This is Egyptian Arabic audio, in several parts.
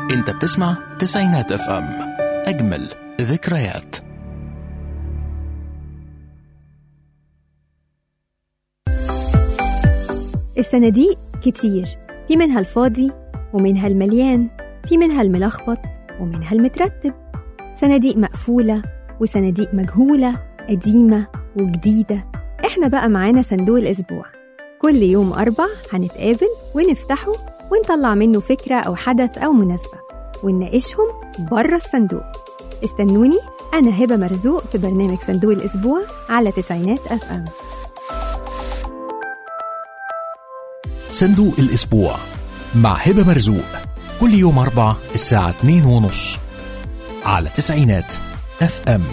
انت بتسمع تسعينات اف ام اجمل ذكريات الصناديق كتير في منها الفاضي ومنها المليان في منها الملخبط ومنها المترتب صناديق مقفولة وصناديق مجهولة قديمة وجديدة احنا بقى معانا صندوق الأسبوع كل يوم أربع هنتقابل ونفتحه ونطلع منه فكرة أو حدث أو مناسبة ونناقشهم بره الصندوق استنوني أنا هبة مرزوق في برنامج صندوق الأسبوع على تسعينات أف أم صندوق الأسبوع مع هبة مرزوق كل يوم أربع الساعة 2 ونص على تسعينات اف ام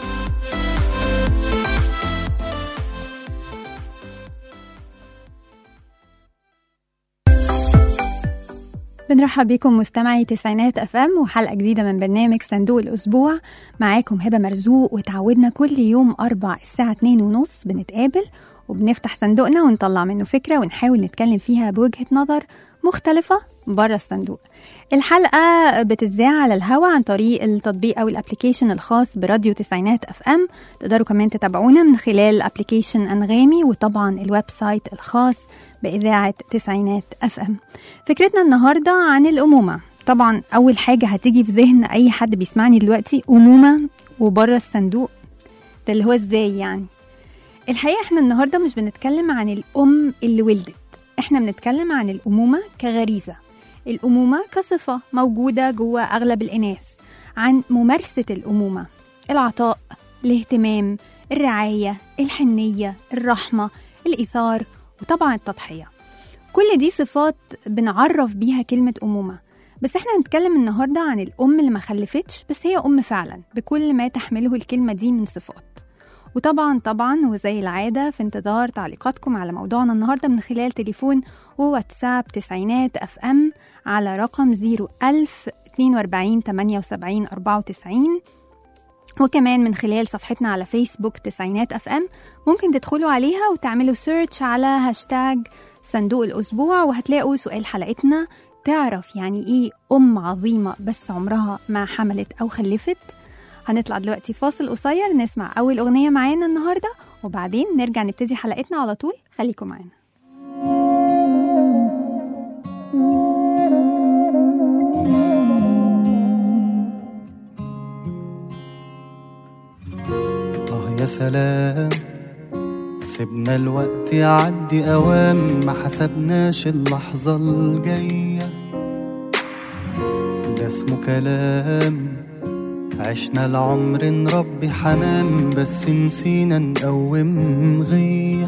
بنرحب بكم مستمعي تسعينات اف ام وحلقه جديده من برنامج صندوق الاسبوع معاكم هبه مرزوق وتعودنا كل يوم اربع الساعه 2 ونص بنتقابل وبنفتح صندوقنا ونطلع منه فكره ونحاول نتكلم فيها بوجهه نظر مختلفه بره الصندوق الحلقة بتذاع على الهوا عن طريق التطبيق أو الابليكيشن الخاص براديو تسعينات اف ام تقدروا كمان تتابعونا من خلال ابليكيشن أنغامي وطبعا الويب سايت الخاص بإذاعة تسعينات اف ام فكرتنا النهاردة عن الأمومة طبعا أول حاجة هتيجي في ذهن أي حد بيسمعني دلوقتي أمومة وبره الصندوق ده اللي هو ازاي يعني الحقيقة احنا النهاردة مش بنتكلم عن الأم اللي ولدت احنا بنتكلم عن الأمومة كغريزة الأمومة كصفة موجودة جوه أغلب الإناث عن ممارسة الأمومة العطاء الاهتمام الرعاية الحنية الرحمة الإيثار وطبعا التضحية كل دي صفات بنعرف بيها كلمة أمومة بس احنا هنتكلم النهاردة عن الأم اللي ما خلفتش بس هي أم فعلا بكل ما تحمله الكلمة دي من صفات وطبعا طبعا وزي العادة في انتظار تعليقاتكم على موضوعنا النهاردة من خلال تليفون وواتساب تسعينات اف ام على رقم 01000 42 78 94 وكمان من خلال صفحتنا على فيسبوك تسعينات اف ام ممكن تدخلوا عليها وتعملوا سيرش على هاشتاج صندوق الأسبوع وهتلاقوا سؤال حلقتنا تعرف يعني ايه أم عظيمة بس عمرها ما حملت أو خلفت هنطلع دلوقتي فاصل قصير نسمع أول أغنية معانا النهاردة وبعدين نرجع نبتدي حلقتنا على طول خليكم معانا آه يا سلام سيبنا الوقت يعدي أوام ما حسبناش اللحظة الجاية ده اسمه كلام عشنا العمر نربي حمام بس نسينا نقوم غية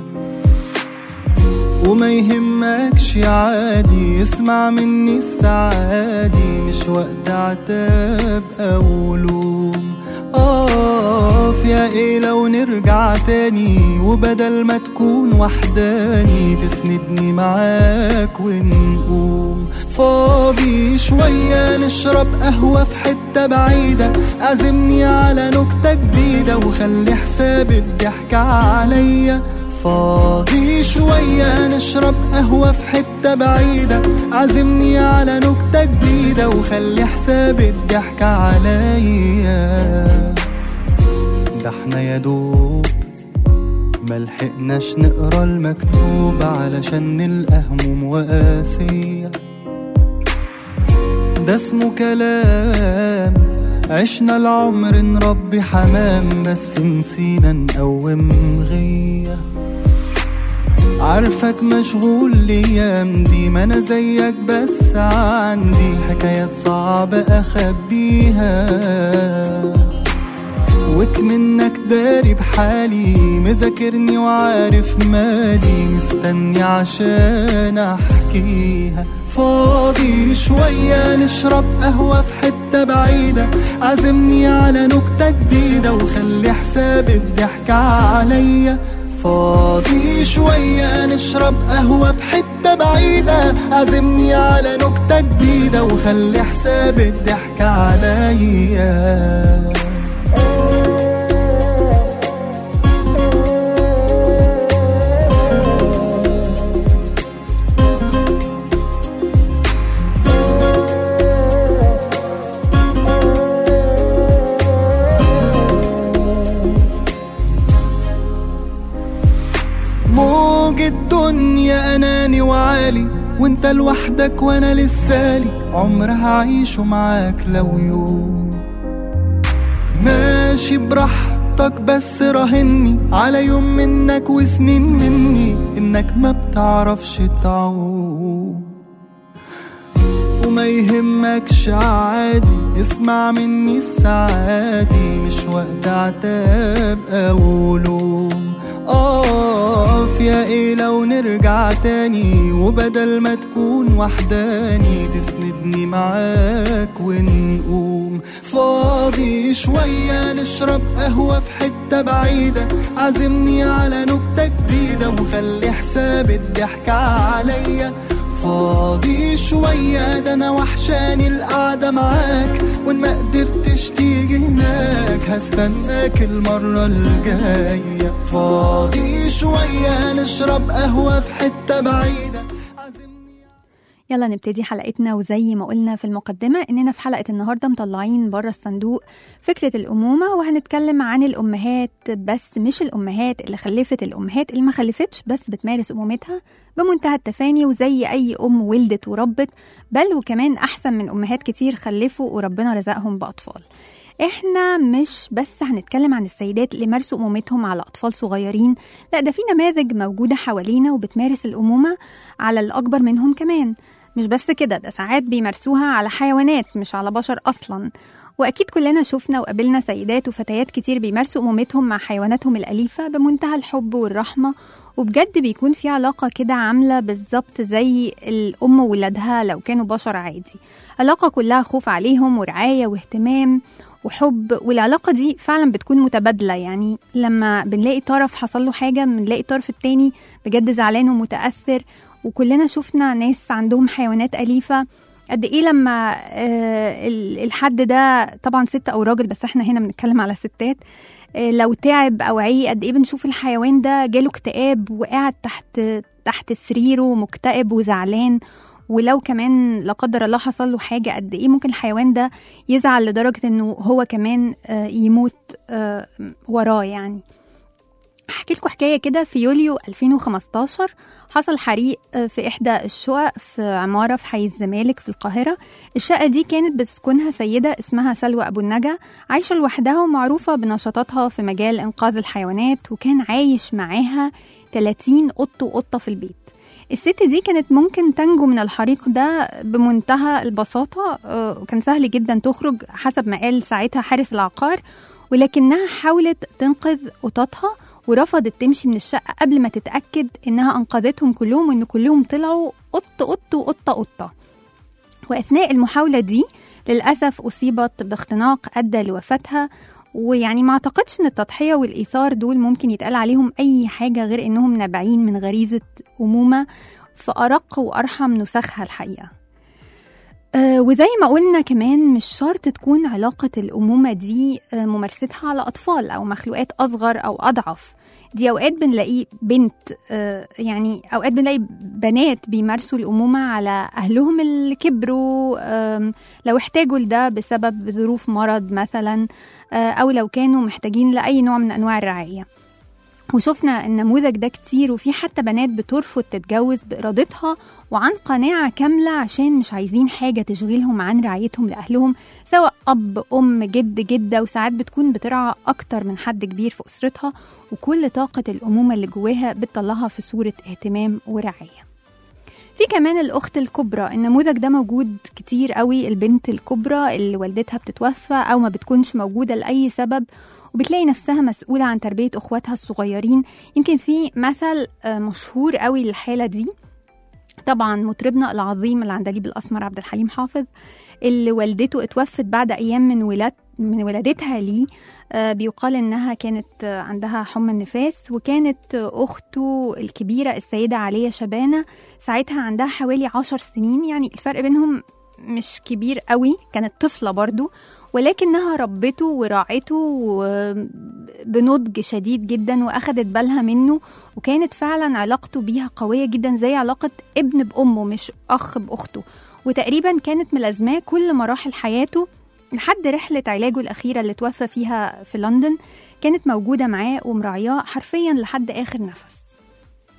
وما يهمكش عادي اسمع مني السعادي مش وقت عتاب أو لوم اقف يا ايه لو نرجع تاني وبدل ما تكون وحداني تسندني معاك ونقوم فاضي شوية نشرب قهوة في حتة بعيدة عزمني على نكتة جديدة وخلي حساب الضحك عليا فاضي شوية نشرب قهوة في حتة بعيدة عزمني على نكتة جديدة وخلي حساب الضحك عليا ده احنا يا دوب ملحقناش نقرا المكتوب علشان نلقى هموم وقاسية ده اسمه كلام عشنا العمر نربي حمام بس نسينا نقوم غيه عارفك مشغول الايام دي ما انا زيك بس عندي حكايات صعبة اخبيها وك منك داري بحالي مذاكرني وعارف مالي مستني عشان احكيها فاضي شوية نشرب قهوة في حتة بعيدة عزمني على نكتة جديدة وخلي حساب الضحك عليا فاضي شوية نشرب قهوة في حتة بعيدة عزمني على نكتة جديدة وخلي حساب الضحك عليا الدنيا اناني وعالي وانت لوحدك وانا لسالي عمر هعيشه معاك لو يوم ماشي براحتك بس راهني على يوم منك وسنين مني انك ما بتعرفش تعوم وما يهمكش عادي اسمع مني السعادي مش وقت عتاب او لوم اقف يا ايه لو نرجع تاني وبدل ما تكون وحداني تسندني معاك ونقوم فاضي شوية نشرب قهوة في حتة بعيدة عزمني على نكتة جديدة وخلي حساب الضحكة عليا فاضي شوية ده أنا وحشاني القعدة معاك وإن ما قدرتش تيجي هناك هستناك المرة الجاية فاضي شوية نشرب قهوة في حتة بعيدة عزمني يلا نبتدي حلقتنا وزي ما قلنا في المقدمة إننا في حلقة النهاردة مطلعين بره الصندوق فكرة الأمومة وهنتكلم عن الأمهات بس مش الأمهات اللي خلفت الأمهات اللي ما خلفتش بس بتمارس أمومتها بمنتهى التفاني وزي أي أم ولدت وربت بل وكمان أحسن من أمهات كتير خلفوا وربنا رزقهم بأطفال احنا مش بس هنتكلم عن السيدات اللي مارسوا أمومتهم على أطفال صغيرين لا ده في نماذج موجودة حوالينا وبتمارس الأمومة على الأكبر منهم كمان مش بس كده ده ساعات بيمارسوها على حيوانات مش على بشر أصلا وأكيد كلنا شفنا وقابلنا سيدات وفتيات كتير بيمارسوا أمومتهم مع حيواناتهم الأليفة بمنتهى الحب والرحمة وبجد بيكون في علاقة كده عاملة بالظبط زي الأم وولادها لو كانوا بشر عادي علاقة كلها خوف عليهم ورعاية واهتمام وحب والعلاقة دي فعلا بتكون متبادلة يعني لما بنلاقي طرف حصل له حاجة بنلاقي الطرف التاني بجد زعلان ومتأثر وكلنا شفنا ناس عندهم حيوانات أليفة قد ايه لما آه الحد ده طبعا ست او راجل بس احنا هنا بنتكلم على ستات آه لو تعب او عي قد ايه بنشوف الحيوان ده جاله اكتئاب وقاعد تحت تحت سريره مكتئب وزعلان ولو كمان لا قدر الله حصل له حاجه قد ايه ممكن الحيوان ده يزعل لدرجه انه هو كمان آه يموت وراه يعني احكي لكم حكايه كده في يوليو 2015 حصل حريق في احدى الشقق في عماره في حي الزمالك في القاهره الشقه دي كانت بتسكنها سيده اسمها سلوى ابو النجا عايشه لوحدها ومعروفه بنشاطاتها في مجال انقاذ الحيوانات وكان عايش معاها 30 قط وقطه في البيت الست دي كانت ممكن تنجو من الحريق ده بمنتهى البساطة وكان سهل جدا تخرج حسب ما قال ساعتها حارس العقار ولكنها حاولت تنقذ قططها ورفضت تمشي من الشقة قبل ما تتأكد إنها أنقذتهم كلهم وإن كلهم طلعوا قط قط وقطة قطة وأثناء المحاولة دي للأسف أصيبت باختناق أدى لوفاتها ويعني ما أعتقدش إن التضحية والإيثار دول ممكن يتقال عليهم أي حاجة غير إنهم نابعين من غريزة أمومة في أرق وأرحم نسخها الحقيقة آه وزي ما قلنا كمان مش شرط تكون علاقة الأمومة دي آه ممارستها على أطفال أو مخلوقات أصغر أو أضعف دي أوقات بنلاقي بنت آه يعني أوقات بنلاقي بنات بيمارسوا الأمومة على أهلهم اللي كبروا لو احتاجوا لده بسبب ظروف مرض مثلا أو لو كانوا محتاجين لأي نوع من أنواع الرعاية وشفنا النموذج ده كتير وفي حتى بنات بترفض تتجوز بإرادتها وعن قناعة كاملة عشان مش عايزين حاجة تشغلهم عن رعايتهم لأهلهم سواء أب أم جد جدة وساعات بتكون بترعى أكتر من حد كبير في أسرتها وكل طاقة الأمومة اللي جواها بتطلعها في صورة اهتمام ورعاية في كمان الأخت الكبرى النموذج ده موجود كتير قوي البنت الكبرى اللي والدتها بتتوفى أو ما بتكونش موجودة لأي سبب وبتلاقي نفسها مسؤولة عن تربية أخواتها الصغيرين يمكن في مثل مشهور قوي للحالة دي طبعا مطربنا العظيم العندليب الأسمر عبد الحليم حافظ اللي والدته اتوفت بعد أيام من ولاد من ولادتها ليه آه بيقال إنها كانت عندها حمى النفاس وكانت أخته الكبيرة السيدة علية شبانة ساعتها عندها حوالي عشر سنين يعني الفرق بينهم مش كبير قوي كانت طفلة برضو ولكنها ربته وراعته بنضج شديد جدا واخدت بالها منه وكانت فعلا علاقته بيها قوية جدا زي علاقة ابن بأمه مش أخ بأخته وتقريبا كانت ملازماه كل مراحل حياته لحد رحلة علاجه الأخيرة اللي توفى فيها في لندن كانت موجودة معاه ومراعياه حرفيا لحد آخر نفس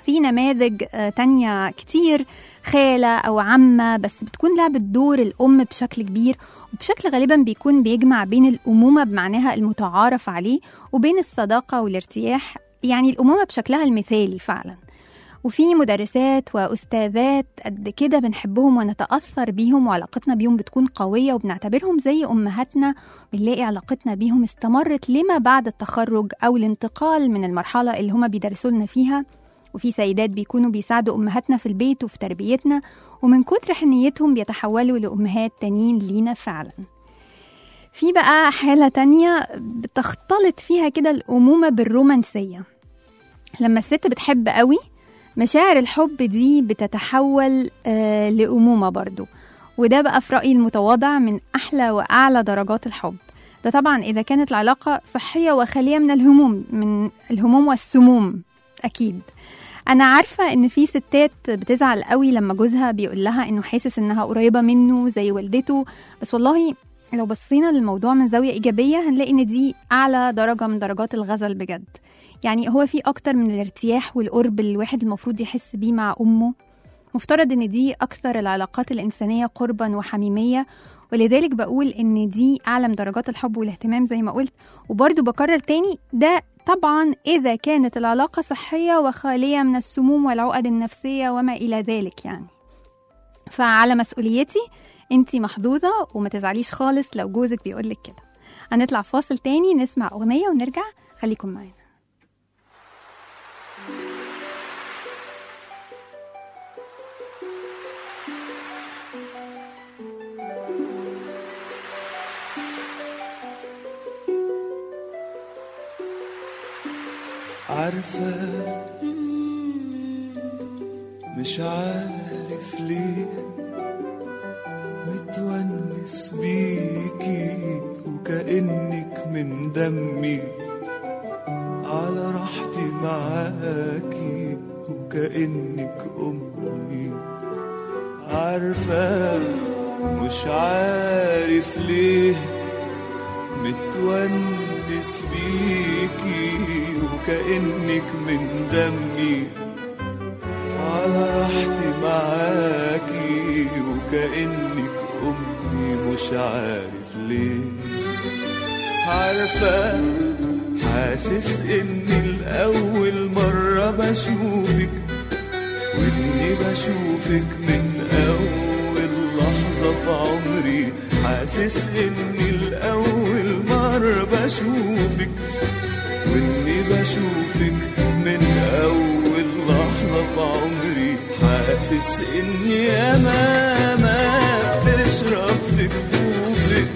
في نماذج آه، تانية كتير خالة أو عمة بس بتكون لعبت دور الأم بشكل كبير وبشكل غالبا بيكون بيجمع بين الأمومة بمعناها المتعارف عليه وبين الصداقة والارتياح يعني الأمومة بشكلها المثالي فعلا وفي مدرسات وأستاذات قد كده بنحبهم ونتأثر بيهم وعلاقتنا بيهم بتكون قوية وبنعتبرهم زي أمهاتنا بنلاقي علاقتنا بيهم استمرت لما بعد التخرج أو الانتقال من المرحلة اللي هما بيدرسوا لنا فيها وفي سيدات بيكونوا بيساعدوا أمهاتنا في البيت وفي تربيتنا ومن كتر حنيتهم بيتحولوا لأمهات تانيين لينا فعلا في بقى حالة تانية بتختلط فيها كده الأمومة بالرومانسية لما الست بتحب قوي مشاعر الحب دي بتتحول آه لأمومة برضو وده بقى في رأيي المتواضع من أحلى وأعلى درجات الحب ده طبعا إذا كانت العلاقة صحية وخالية من الهموم من الهموم والسموم أكيد أنا عارفة إن في ستات بتزعل قوي لما جوزها بيقول لها إنه حاسس إنها قريبة منه زي والدته بس والله لو بصينا للموضوع من زاوية إيجابية هنلاقي إن دي أعلى درجة من درجات الغزل بجد يعني هو في أكتر من الارتياح والقرب اللي الواحد المفروض يحس بيه مع أمه مفترض إن دي أكثر العلاقات الإنسانية قربا وحميمية ولذلك بقول إن دي أعلى من درجات الحب والاهتمام زي ما قلت وبرضو بكرر تاني ده طبعا إذا كانت العلاقة صحية وخالية من السموم والعقد النفسية وما إلى ذلك يعني فعلى مسؤوليتي انتي محظوظة وما تزعليش خالص لو جوزك بيقولك كده هنطلع فاصل تاني نسمع أغنية ونرجع خليكم معانا عارفة مش عارف ليه متونس بيكي وكأنك من دمي على راحتي معاكي وكأنك أمي عارفة مش عارف ليه متونس بيكي وكأنك من دمي على راحتي معاكي وكأنك أمي مش عارف ليه عارفة حاسس إني الأول مرة بشوفك وإني بشوفك من أول لحظة في عمري حاسس إني الأول مرة بشوفك وإني بشوفك من أول لحظة في عمري حاسس إني ياما بتشرب في كفوفك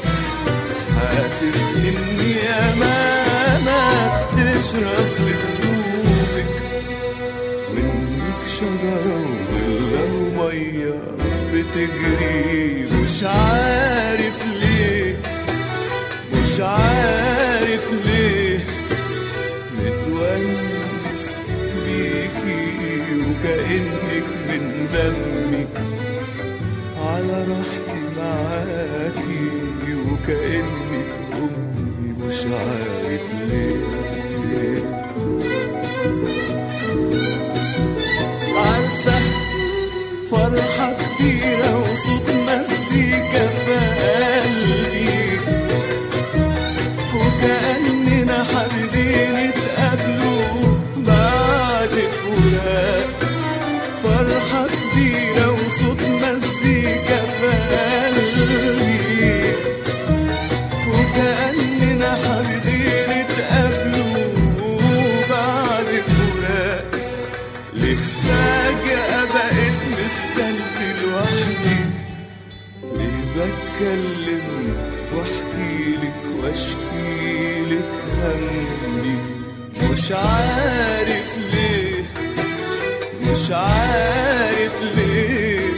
حاسس إني ياما بتشرب في كفوفك وإنك شجرة ولا ومية بتجري مش عارف ليه مش عارف ليه متونس بيكي وكأنك من دمي على راحتي معاكي وكأنك أمي مش عارف ليه عارفة فرحة كبيرة وصوت مزيكا في قلبي وكأننا حابين نتقابلوا بعد فراق فرحة كبيرة وصوت مزيكا في قلبي وكأننا حابين نتقابلوا بعد فراق ليه فجأة بقيت مستني لوحدي ليه بتكلم واحكي لك واشكي لك همي مش عارف ليه مش عارف ليه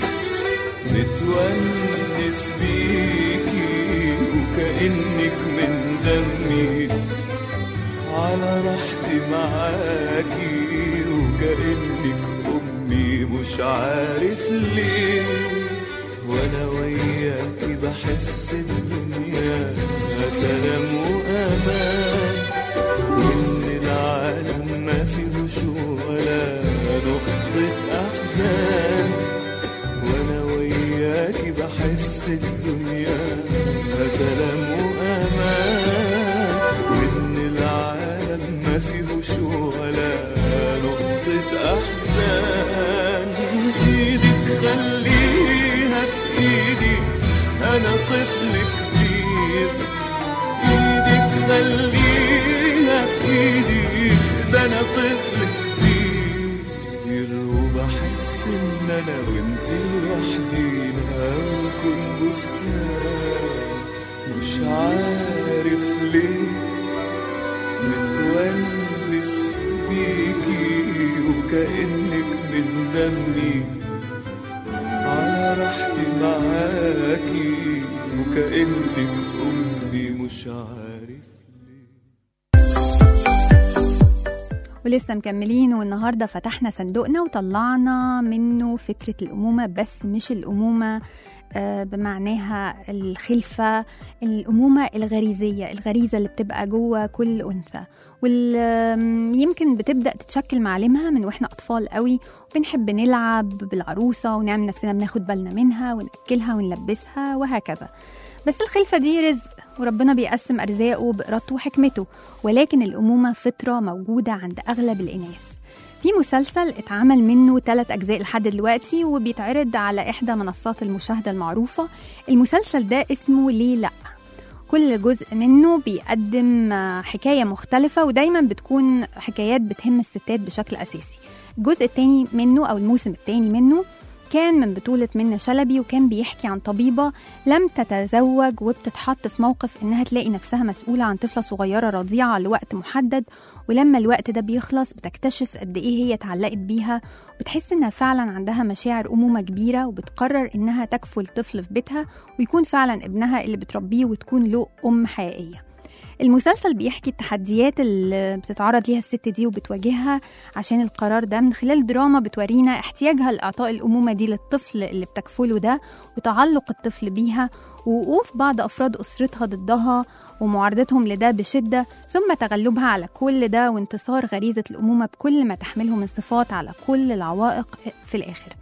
متونس بيكي وكأنك من دمي على راحتي معاكي وكأنك أمي مش عارف ليه وأنا وياكي بحس الدنيا سلام وأمان وإن العالم ما فيهوش ولا نقطة أحزان وأنا وياكي بحس الدنيا سلام وأمان وإن العالم ما فيهوش ولا نقطة أحزان إيدك خليها في إيدي أنا طفل كبير إيدك خليها في إيدي ده أنا طفل كبير وبحس إن أنا وأنت لوحدينا نكون بستان مش عارف ليه متونس بيكي وكأنك من دمي على راحتي معاكي وكأنك أمي مش عارف ليه ولسه مكملين والنهارده فتحنا صندوقنا وطلعنا منه فكرة الأمومة بس مش الأمومة آه، بمعناها الخلفة الأمومة الغريزية الغريزة اللي بتبقى جوه كل أنثى ويمكن بتبدأ تتشكل معالمها من وإحنا أطفال قوي وبنحب نلعب بالعروسة ونعمل نفسنا بناخد بالنا منها ونأكلها ونلبسها وهكذا بس الخلفة دي رزق وربنا بيقسم أرزاقه بإرادته وحكمته ولكن الأمومة فطرة موجودة عند أغلب الإناث في مسلسل اتعمل منه ثلاث أجزاء لحد دلوقتي وبيتعرض على إحدى منصات المشاهدة المعروفة المسلسل ده اسمه ليه لأ كل جزء منه بيقدم آه، حكاية مختلفة ودايما بتكون حكايات بتهم الستات بشكل أساسي الجزء التاني منه أو الموسم التاني منه كان من بطولة منة شلبي وكان بيحكي عن طبيبة لم تتزوج وبتتحط في موقف إنها تلاقي نفسها مسؤولة عن طفلة صغيرة رضيعة لوقت محدد ولما الوقت ده بيخلص بتكتشف قد إيه هي اتعلقت بيها وبتحس إنها فعلا عندها مشاعر أمومة كبيرة وبتقرر إنها تكفل طفل في بيتها ويكون فعلا ابنها اللي بتربيه وتكون له أم حقيقية المسلسل بيحكي التحديات اللي بتتعرض ليها الست دي وبتواجهها عشان القرار ده من خلال دراما بتورينا احتياجها لإعطاء الأمومة دي للطفل اللي بتكفله ده وتعلق الطفل بيها ووقوف بعض أفراد أسرتها ضدها ومعارضتهم لده بشدة ثم تغلبها على كل ده وانتصار غريزة الأمومة بكل ما تحمله من صفات على كل العوائق في الآخر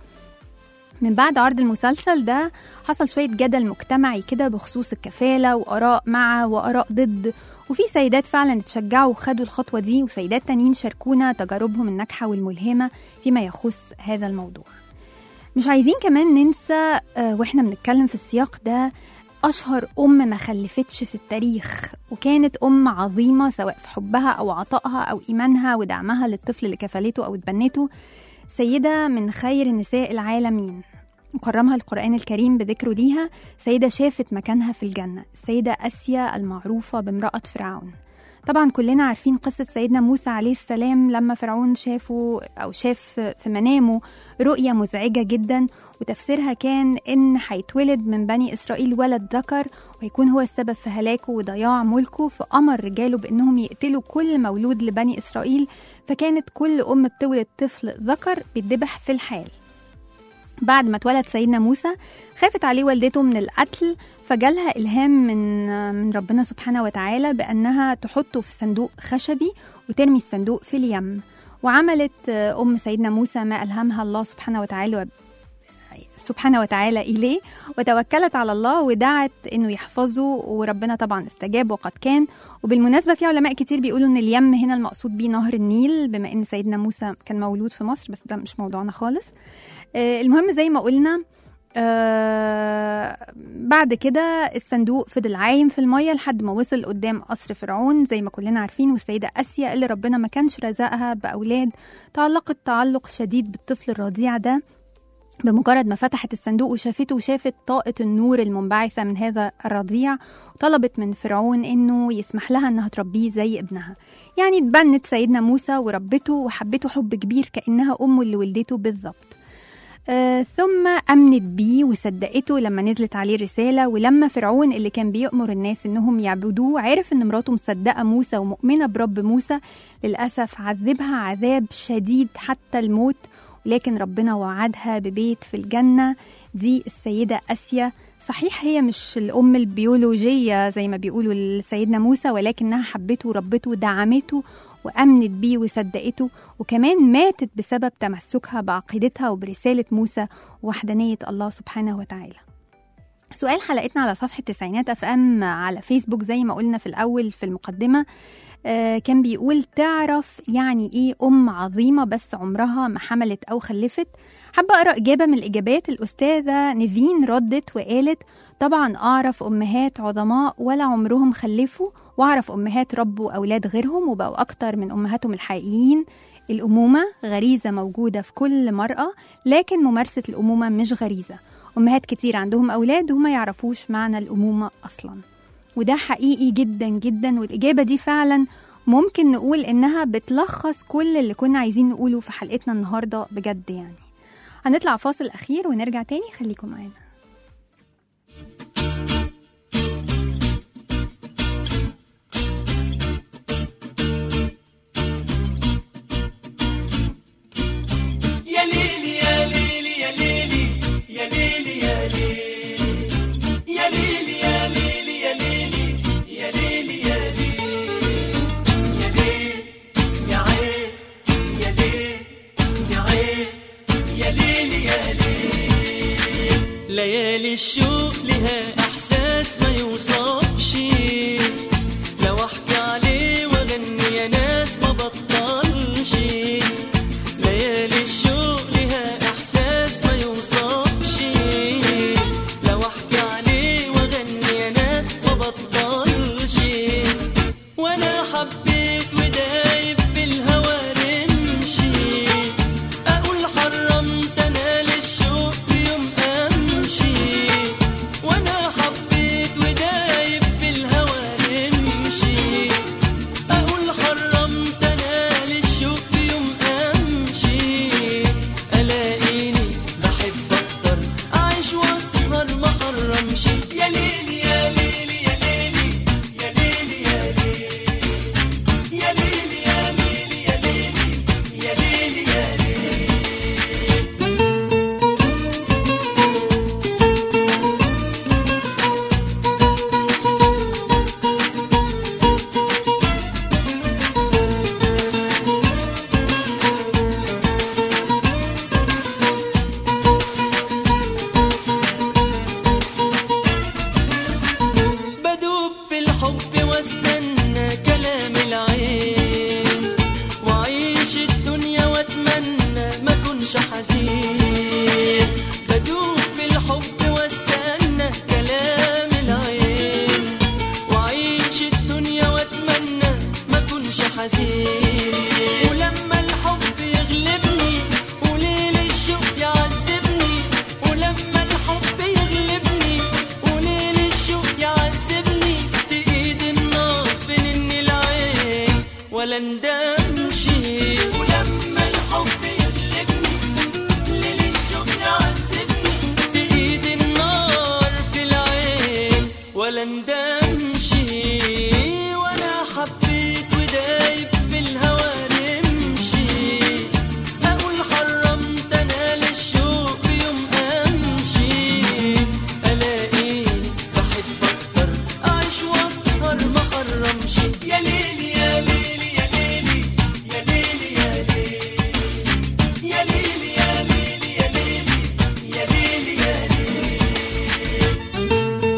من بعد عرض المسلسل ده حصل شوية جدل مجتمعي كده بخصوص الكفالة وآراء مع وآراء ضد وفي سيدات فعلا اتشجعوا وخدوا الخطوة دي وسيدات تانيين شاركونا تجاربهم الناجحة والملهمة فيما يخص هذا الموضوع مش عايزين كمان ننسى آه، واحنا بنتكلم في السياق ده أشهر أم ما خلفتش في التاريخ وكانت أم عظيمة سواء في حبها أو عطائها أو إيمانها ودعمها للطفل اللي كفلته أو اتبنته سيدة من خير نساء العالمين وكرمها القرآن الكريم بذكره ليها سيدة شافت مكانها في الجنة السيدة أسيا المعروفة بامرأة فرعون طبعا كلنا عارفين قصة سيدنا موسى عليه السلام لما فرعون شافه أو شاف في منامه رؤية مزعجة جدا وتفسيرها كان إن هيتولد من بني إسرائيل ولد ذكر ويكون هو السبب في هلاكه وضياع ملكه فأمر رجاله بإنهم يقتلوا كل مولود لبني إسرائيل فكانت كل أم بتولد طفل ذكر بيتذبح في الحال بعد ما اتولد سيدنا موسى خافت عليه والدته من القتل فجالها إلهام من من ربنا سبحانه وتعالى بأنها تحطه في صندوق خشبي وترمي الصندوق في اليم وعملت أم سيدنا موسى ما ألهمها الله سبحانه وتعالى سبحانه وتعالى إليه وتوكلت على الله ودعت إنه يحفظه وربنا طبعا استجاب وقد كان وبالمناسبة في علماء كتير بيقولوا إن اليم هنا المقصود بيه نهر النيل بما إن سيدنا موسى كان مولود في مصر بس ده مش موضوعنا خالص آه، المهم زي ما قلنا آه بعد كده الصندوق فضل عايم في المية لحد ما وصل قدام قصر فرعون زي ما كلنا عارفين والسيدة آسيا اللي ربنا ما كانش رزقها بأولاد تعلقت تعلق شديد بالطفل الرضيع ده بمجرد ما فتحت الصندوق وشافته وشافت طاقة النور المنبعثة من هذا الرضيع طلبت من فرعون إنه يسمح لها إنها تربيه زي ابنها يعني اتبنت سيدنا موسى وربته وحبته حب كبير كأنها أمه اللي ولدته بالظبط آه ثم أمنت بيه وصدقته لما نزلت عليه رسالة ولما فرعون اللي كان بيأمر الناس إنهم يعبدوه عرف إن مراته مصدقة موسى ومؤمنة برب موسى للأسف عذبها عذاب شديد حتى الموت ولكن ربنا وعدها ببيت في الجنة دي السيدة آسيا صحيح هي مش الأم البيولوجية زي ما بيقولوا لسيدنا موسى ولكنها حبته وربته ودعمته وأمنت بيه وصدقته وكمان ماتت بسبب تمسكها بعقيدتها وبرسالة موسى ووحدانية الله سبحانه وتعالى سؤال حلقتنا على صفحة تسعينات اف ام على فيسبوك زي ما قلنا في الأول في المقدمة آه كان بيقول تعرف يعني ايه أم عظيمة بس عمرها ما حملت أو خلفت حابة أقرأ إجابة من الإجابات الأستاذة نيفين ردت وقالت طبعا أعرف أمهات عظماء ولا عمرهم خلفوا وأعرف أمهات ربوا أولاد غيرهم وبقوا أكتر من أمهاتهم الحقيقيين الأمومة غريزة موجودة في كل مرأة لكن ممارسة الأمومة مش غريزة أمهات كتير عندهم أولاد وما يعرفوش معنى الأمومة أصلا وده حقيقي جدا جدا والإجابة دي فعلا ممكن نقول إنها بتلخص كل اللي كنا عايزين نقوله في حلقتنا النهاردة بجد يعني هنطلع فاصل أخير ونرجع تاني خليكم معانا يا ليلي يا ليلي يا ليلي يا ليلي يا ليلي يا ليلي يا ليلي يا ليلي يا ليلي يا ليلي يا ليل يا عين يا ليل يا عين يا ليلي يا ليل ليالي الشوق لها احساس ما يوصفش لو احكي عليه واغني يا ناس ما بطلش ليالي الشوق لها احساس ما يوصفش لو احكي عليه واغني يا ناس ما بطلش وانا حبيت ودايب في الهوى رمشي اقول حرمت انا للشوق في يوم امشي وانا حبيت ودايب في الهوى رمشي اقول حرمت انا للشوق في يوم امشي الاقيني بحب اكتر اعيش واسهر ما حرمش يا ليلي يا ليلي يا ليلي يا ليلي يا ليلي يا ليلي يا ليلي يا ليلي يا ليلي يا ليلي بدوب في الحب واستنى كلام العين واعيش الدنيا واتمنى ما اكونش حزين بدوب في الحب واستنى كلام العين واعيش الدنيا واتمنى ما اكونش حزين ولما الحب يغلبني وليل الشوق يعذبني ولما الحب يغلبني وليل الشوق يعذبني تقيد النار بين العين ولا ندمشي ولما الحب يغلبني ليل الشوق يعذبني تقيد النار في العين ولا ندمشي وانا حبيت ودايب في الهوى نمشي اقول حرمت انا للشوق في يوم امشي الاقيني بحب اكتر اعيش واسهر ما حرمش يا ليلي يا ليلي يا ليلي يا ليلي يا ليلي يا ليلي يا ليلي يا ليلي يا ليلي يا ليلي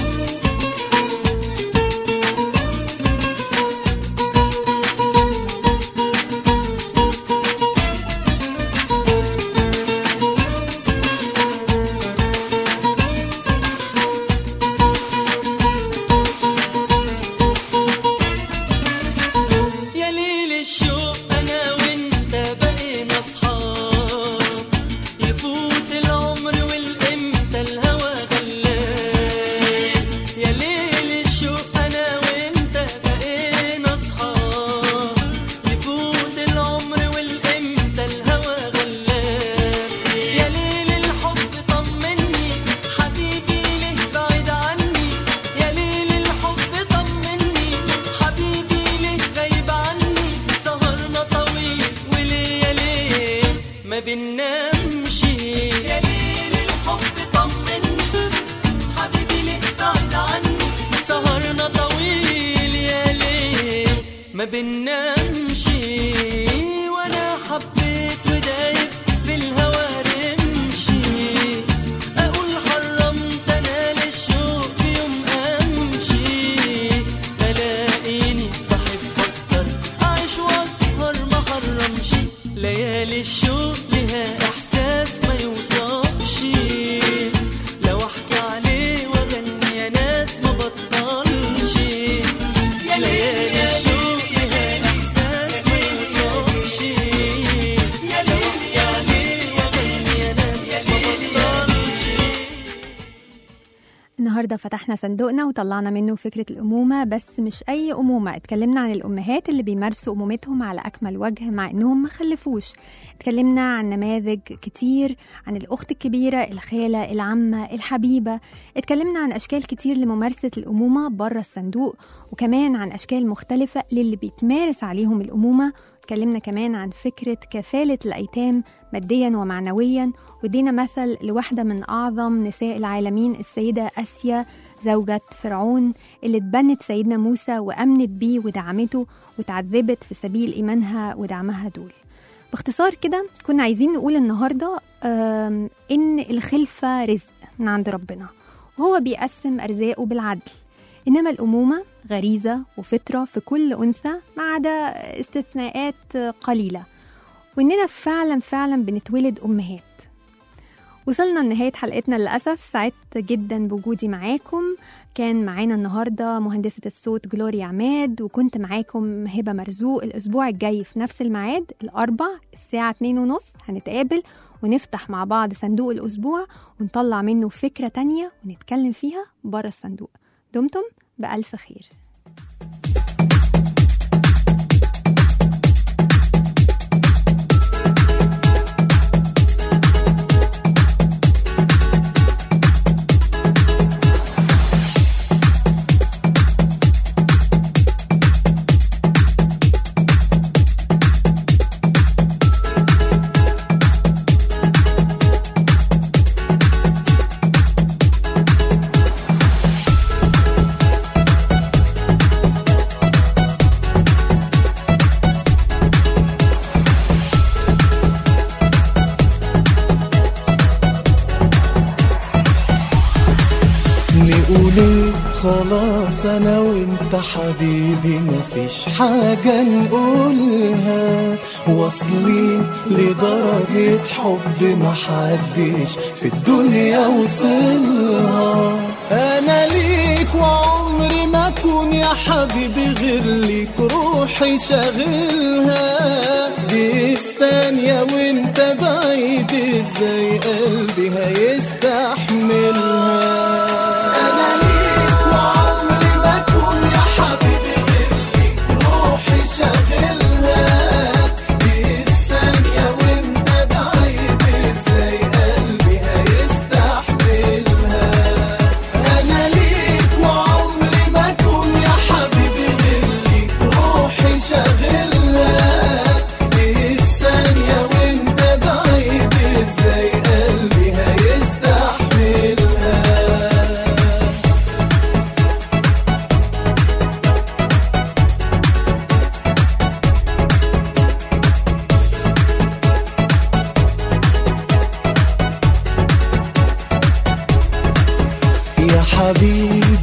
يا ليل الشوق انا وانت بقينا اصحاب يفوت العمر والامتى الهوى غلاب يا ليل الشوق انا وانت بقينا اصحاب يفوت العمر والامتى الهوى غلاب يا ليل الحب طمني حبيبي ليه بعيد عني يا ليل الحب طمني حبيبي ليه غايب عني سهرنا طويل وليالي ما بننامش يا ليل الحب طمني حبيبي ليه بعيد عني سهرنا طويل يا ليل ما بننامش النهاردة فتحنا صندوقنا وطلعنا منه فكرة الأمومة بس مش أي أمومة اتكلمنا عن الأمهات اللي بيمارسوا أمومتهم على أكمل وجه مع إنهم ما خلفوش اتكلمنا عن نماذج كتير عن الأخت الكبيرة الخالة العمة الحبيبة اتكلمنا عن أشكال كتير لممارسة الأمومة بره الصندوق وكمان عن أشكال مختلفة للي بيتمارس عليهم الأمومة اتكلمنا كمان عن فكرة كفالة الأيتام ماديا ومعنويا ودينا مثل لواحدة من أعظم نساء العالمين السيدة أسيا زوجة فرعون اللي اتبنت سيدنا موسى وأمنت بيه ودعمته وتعذبت في سبيل إيمانها ودعمها دول باختصار كده كنا عايزين نقول النهاردة آم، إن الخلفة رزق من عند ربنا وهو بيقسم أرزاقه بالعدل إنما الأمومة غريزة وفطرة في كل أنثى ما عدا استثناءات قليلة وإننا فعلا فعلا بنتولد أمهات وصلنا لنهاية حلقتنا للأسف سعدت جدا بوجودي معاكم كان معانا النهاردة مهندسة الصوت جلوريا عماد وكنت معاكم هبة مرزوق الأسبوع الجاي في نفس الميعاد الأربع الساعة 2 ونص هنتقابل ونفتح مع بعض صندوق الأسبوع ونطلع منه فكرة تانية ونتكلم فيها بره الصندوق دمتم بألف خير نقول ايه خلاص انا وانت حبيبي مفيش حاجة نقولها واصلين لدرجة حب محدش في الدنيا وصلها انا ليك وعمري ما اكون يا حبيبي غير ليك روحي شاغلها دي الثانية وانت بعيد ازاي قلبي هيستحملها انا ليك وعمري ما اكون يا حبيبي غير ليك روحي شاغلها دي الثانية وانت بعيد ازاي قلبي هيستحملها انا ليك وعمري ما اكون يا حبيبي غير ليك روحي شاغلها دي الثانية وانت بعيد ازاي قلبي هيستحملها يا حبيبي